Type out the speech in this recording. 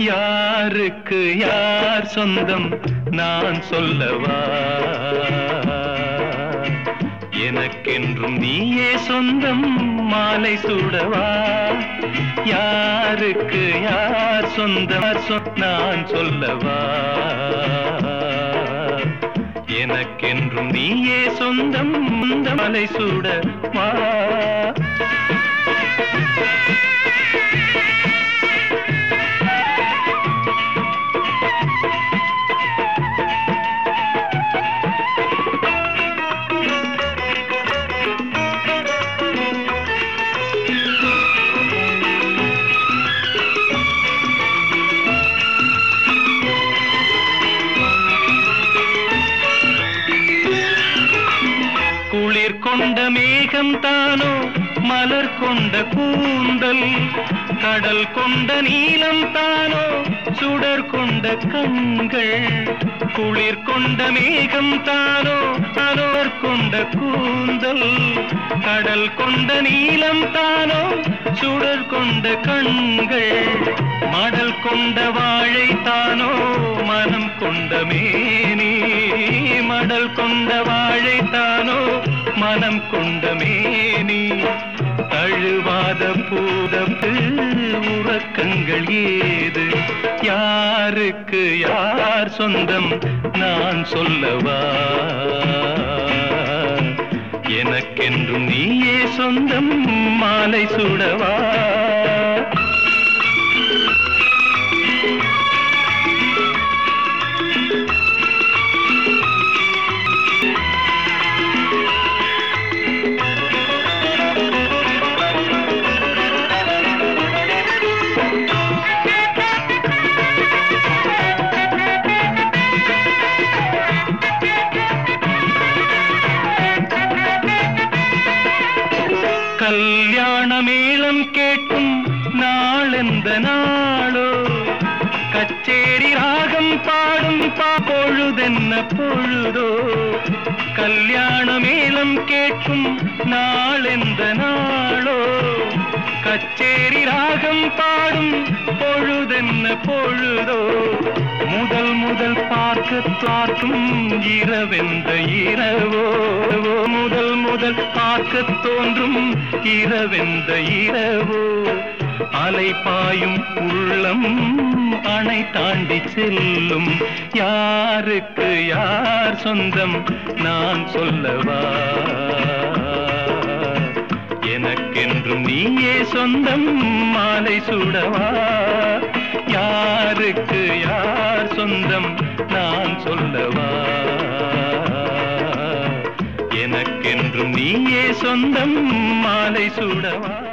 யாருக்கு யார் சொந்தம் நான் சொல்லவா எனக்கென்றும் நீயே சொந்தம் மாலை சூடவா யாருக்கு யார் சொந்தம் சொ- நான் சொல்லவா எனக்கென்றும் நீயே சொந்தம் இந்த மாலை சூடவா குளிர் கொண்ட மேகம் தானோ மலர் கொண்ட கூந்தல் கடல் கொண்ட நீலம் தானோ சுடர் கொண்ட கண்கள் குளிர் கொண்ட மேகம் தானோ மலர் கொண்ட கூந்தல் கடல் கொண்ட நீலம் தானோ சுடர் கொண்ட கண்கள் மடல் கொண்ட வாழை தானோ மனம் கொண்ட மேனி மடல் கொண்ட வாழை தானோ மனம் கொண்ட மேனி தழுவாத பூதப்பு உறக்கங்கள் ஏது யாருக்கு யார் சொந்தம் நான் சொல்லவா எனக்கென்றும் நீயே சொந்தம் மாலை சுடவா கல்யாண மேளம் கேட்கும் நாளெந்த நாளோ கச்சேரி ராகம் பாடும் பா பொழுதென்ன பொழுதோ கல்யாண மேளம் கேட்கும் நாளெந்த நாளோ கச்சேரி ராகம் பாடும் பொழுதென்ன பொழுதோ முதல் முதல் பார்க்க பார்க்கும் இரவெந்த இரவோ முதல் முதல் பார்க்க தோன்றும் இரவெந்த இரவோ அலை பாயும் உள்ளம் அணை தாண்டி செல்லும் யாருக்கு யார் சொந்தம் நான் சொல்லவா எனக்கென்றும் நீயே சொந்தம் மாலை சுடவா யாருக்கு யார் சொந்தம் நான் சொல்லவா எனக்கென்றும் நீயே சொந்தம் மாலை சுடவா